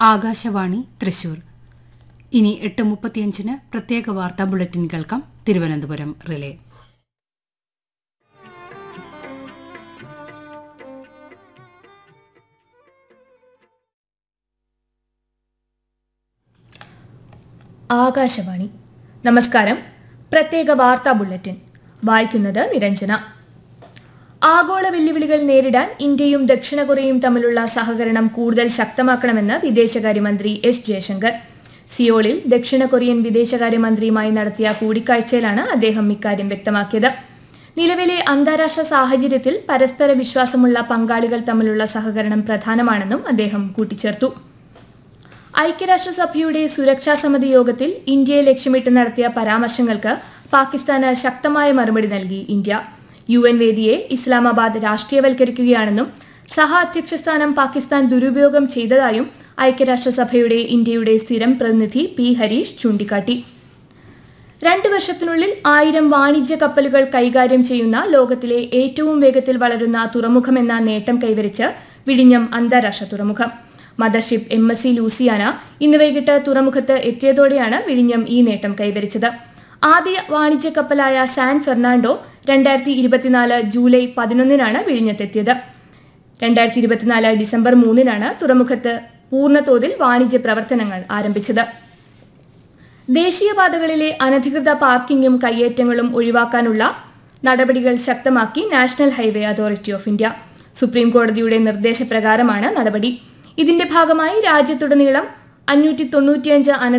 ആകാശവാണി തൃശൂർ ഇനി എട്ട് മുപ്പത്തിയഞ്ചിന് പ്രത്യേക വാർത്താ ബുള്ളറ്റിൻ കേൾക്കാം തിരുവനന്തപുരം റിലേ ആകാശവാണി നമസ്കാരം പ്രത്യേക വാർത്താ ബുള്ളറ്റിൻ വായിക്കുന്നത് നിരഞ്ജന ആഗോള വെല്ലുവിളികൾ നേരിടാൻ ഇന്ത്യയും ദക്ഷിണ കൊറിയയും തമ്മിലുള്ള സഹകരണം കൂടുതൽ ശക്തമാക്കണമെന്ന് വിദേശകാര്യമന്ത്രി എസ് ജയശങ്കർ സിയോളിൽ ദക്ഷിണ കൊറിയൻ വിദേശകാര്യമന്ത്രിയുമായി നടത്തിയ കൂടിക്കാഴ്ചയിലാണ് അദ്ദേഹം ഇക്കാര്യം വ്യക്തമാക്കിയത് നിലവിലെ അന്താരാഷ്ട്ര സാഹചര്യത്തിൽ പരസ്പര വിശ്വാസമുള്ള പങ്കാളികൾ തമ്മിലുള്ള സഹകരണം പ്രധാനമാണെന്നും അദ്ദേഹം കൂട്ടിച്ചേർത്തു ഐക്യരാഷ്ട്രസഭയുടെ സുരക്ഷാ സമിതി യോഗത്തിൽ ഇന്ത്യയെ ലക്ഷ്യമിട്ട് നടത്തിയ പരാമർശങ്ങൾക്ക് പാകിസ്ഥാന് ശക്തമായ മറുപടി നൽകി ഇന്ത്യ യു എൻ വേദിയെ ഇസ്ലാമാബാദ് രാഷ്ട്രീയവൽക്കരിക്കുകയാണെന്നും സഹ അധ്യക്ഷ സ്ഥാനം പാകിസ്ഥാൻ ദുരുപയോഗം ചെയ്തതായും ഐക്യരാഷ്ട്രസഭയുടെ ഇന്ത്യയുടെ സ്ഥിരം പ്രതിനിധി പി ഹരീഷ് ചൂണ്ടിക്കാട്ടി രണ്ട് വർഷത്തിനുള്ളിൽ ആയിരം വാണിജ്യ കപ്പലുകൾ കൈകാര്യം ചെയ്യുന്ന ലോകത്തിലെ ഏറ്റവും വേഗത്തിൽ വളരുന്ന തുറമുഖമെന്ന നേട്ടം കൈവരിച്ച് വിഴിഞ്ഞം അന്താരാഷ്ട്ര തുറമുഖം mothership M S C Luciana ഇന്ന് വൈകിട്ട് തുറമുഖത്ത് എത്തിയതോടെയാണ് വിഴിഞ്ഞം ഈ നേട്ടം കൈവരിച്ചത് ആദ്യ വാണിജ്യ കപ്പലായ സാൻ ഫെർണാണ്ടോ രണ്ടായിരത്തി ഇരുപത്തിനാല് ജൂലൈ പതിനൊന്നിനാണ് വിഴിഞ്ഞത്തെത്തിയത് രണ്ടായിരത്തി ഇരുപത്തിനാല് ഡിസംബർ മൂന്നിനാണ് തുറമുഖത്ത് പൂർണ്ണതോതിൽ വാണിജ്യ പ്രവർത്തനങ്ങൾ ആരംഭിച്ചത് ദേശീയപാതകളിലെ അനധികൃത പാർക്കിംഗും കയ്യേറ്റങ്ങളും ഒഴിവാക്കാനുള്ള നടപടികൾ ശക്തമാക്കി national highway authority of India supreme കോടതിയുടെ നിർദ്ദേശപ്രകാരമാണ് നടപടി ഇതിന്റെ ഭാഗമായി രാജ്യത്തുടനീളം അഞ്ഞൂറ്റി തൊണ്ണൂറ്റിയഞ്ച്